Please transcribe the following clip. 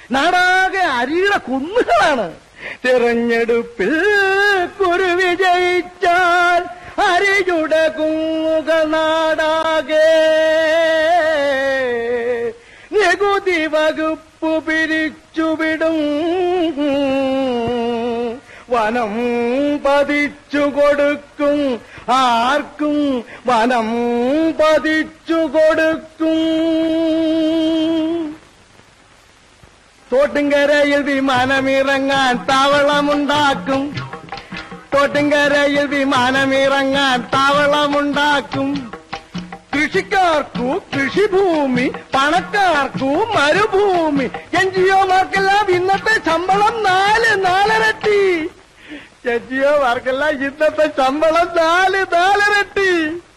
നാടാകെ അരിയുടെ കുന്നുകളാണ് തിരഞ്ഞെടുപ്പിൽ കുരു വിജയിച്ചാൽ അരിയുടെ കുന്നുക നാടാകെ നികുതി വകുപ്പ് പിരിച്ചുവിടും വനം പതിച്ചു കൊടുക്കും ആർക്കും വനം പതിച്ചു കൊടുക്കും തോട്ടുംകരയിൽ വിമാനമിറങ്ങാൻ താവളമുണ്ടാക്കും തോട്ടുംകരയിൽ വിമാനമിറങ്ങാൻ താവളമുണ്ടാക്കും കൃഷിക്കാർക്കു കൃഷിഭൂമി പണക്കാർക്കു മരുഭൂമി എൻ ജിഒമാർക്കെല്ലാം ഇന്നത്തെ ശമ്പളം നാല് നാലരട്ടി എൻ ജിഒമാർക്കെല്ലാം ഇന്നത്തെ ശമ്പളം നാല് നാലരട്ടി